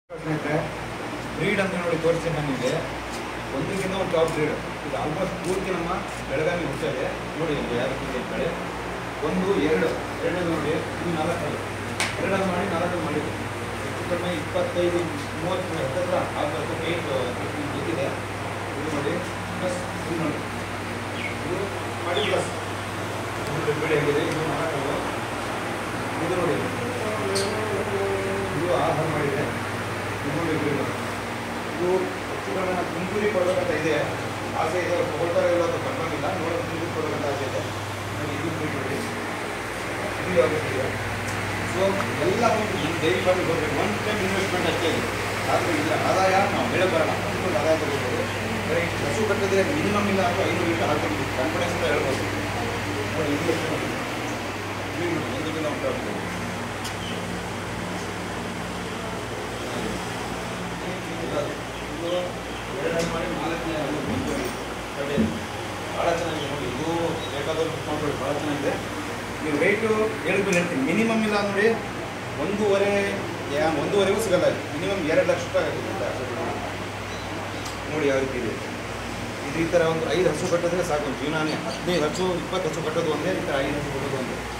ಸ್ನೇಹಿತರೆ ಬ್ರೀಡ್ ಅಂತ ನೋಡಿ ತೋರಿಸ್ತೀನಿ ನಾನು ನಿಮಗೆ ಒಂದಕ್ಕಿಂತ ಒಂದು ಟಾಪ್ ಬ್ರೀಡ್ ಇದು ಆಲ್ಮೋಸ್ಟ್ ಪೂರ್ತಿ ನಮ್ಮ ಬೆಳಗಾವಿ ಹುಟ್ಟಿದೆ ನೋಡಿ ಇಲ್ಲಿ ಯಾವ ರೀತಿ ಇದೆ ಕಡೆ ಒಂದು ಎರಡು ಎರಡನೇದು ನೋಡಿ ಇದು ನಾಲ್ಕನೇದು ಎರಡನೇದು ಮಾಡಿ ನಾಲ್ಕನೇದು ಮಾಡಿದ್ದು ಹೆಚ್ಚು ಕಡಿಮೆ ಇಪ್ಪತ್ತೈದು ಮೂವತ್ತು ಹತ್ತತ್ರ ಆಗ್ಬೇಕು ಏಟ್ ಗೊತ್ತಿದೆ ಇದು ನೋಡಿ ಪ್ಲಸ್ ಇದು ನೋಡಿ ಇದು ಮಾಡಿ ಪ್ಲಸ್ ಇದು ಬಿಡಿ ಆಗಿದೆ ಇದು ನಾಲ್ಕನೇದು ಇದು ನೋಡಿ ಇದು ಆಹಾರ ಮಾಡಿದೆ ಇದು ನೋಡಿ ಬಿಡು. ಇದು ಹೆಚ್ಚು ಕಡಿಮೆ ನಾನು ತುಮಕೂರಿಗೆ ಕೊಡಬೇಕಂತ ಇದೆ ಆಸೆ ಇದೆ ಅವ್ರು ತಗೊಳ್ತಾರೆ ಇಲ್ಲ ಅಂತ ಕನ್ಫರ್ಮ್ ಇಲ್ಲ ನೋಡಿ ತುಮಕೂರಿಗೆ ಕೊಡಬೇಕಂತ ಆಸೆ ಇದೆ ನೋಡಿ ಇದು ಬಿಡಿ ನೋಡಿ ಇದು ಯಾವ್ದು ಸೊ ಎಲ್ಲ ಒಂದು ಈ ಡೈರಿ ಫಾರ್ಮಿಗೆ ಹೋಗ್ಬೇಕು ಒನ್ ಟೈಮ್ ಇನ್ವೆಸ್ಟ್ಮೆಂಟ್ ಅಷ್ಟೇ ಇದೆ ಆದರೆ ಇದರ ಆದಾಯ ನಾವು ಹೇಳಕ್ ಬರೋಣ ಅಷ್ಟೊಂದು ಆದಾಯ ತಗೋಬೋದು ಬರೀ ಹಸು ಕಟ್ಟಿದ್ರೆ ಮಿನಿಮಮ್ ಇಲ್ಲ ಅಂದ್ರೆ ಐನೂರು ಲೀಟರ್ ಹಾಕೊಂಡು ಕಾನ್ಫಿಡೆನ್ಸ್ ಅಂತ ಹೇಳ್ಬೋದು ನೋಡಿ ಇದು ಎಷ್ಟು ನೋಡಿ ಇದು ನೋಡಿ ಒಂದಕ್ಕಿಂತ ಒಂದು ಆಗ್ಬೋದು ಇದು ಎರಡನೇ ಮಾಡಿ ನಾಲ್ಕನೇ ಅದು ಮುಂದೆ ಕಡೆ ಭಾಳ ಚೆನ್ನಾಗಿದೆ ನೋಡಿ ಇದು ಬೇಕಾದವ್ರು ಬುಕ್ ಮಾಡ್ಕೊಳ್ಳಿ ಭಾಳ ಚೆನ್ನಾಗಿದೆ ನೀವು ರೇಟು ಹೇಳಿದ್ಮೇಲೆ ಹೇಳ್ತೀನಿ ಮಿನಿಮಮ್ ಇಲ್ಲ ನೋಡಿ ಒಂದೂವರೆ ಯಾ- ಒಂದೂವರೆಗೂ ಸಿಗಲ್ಲ ಇದು ಮಿನಿಮಮ್ ಎರಡು ಲಕ್ಷ ರೂಪಾಯಿ ಆಗುತ್ತೆ ನೋಡಿ ಯಾವ ರೀತಿ ಇದೆ ಇದು ಈ ಥರ ಒಂದು ಐದು ಹಸು ಕಟ್ಟಿದ್ರೆ ಸಾಕು ಜೀವನಾನೇ ಹದಿನೈದು ಹಸು ಇಪ್ಪತ್ತು ಹಸು ಕಟ್ಟೋದು ಒಂದೇ ಈ ಥರ ಐದು ಹಸು ಕಟ್ಟೋದು ಒಂದೇ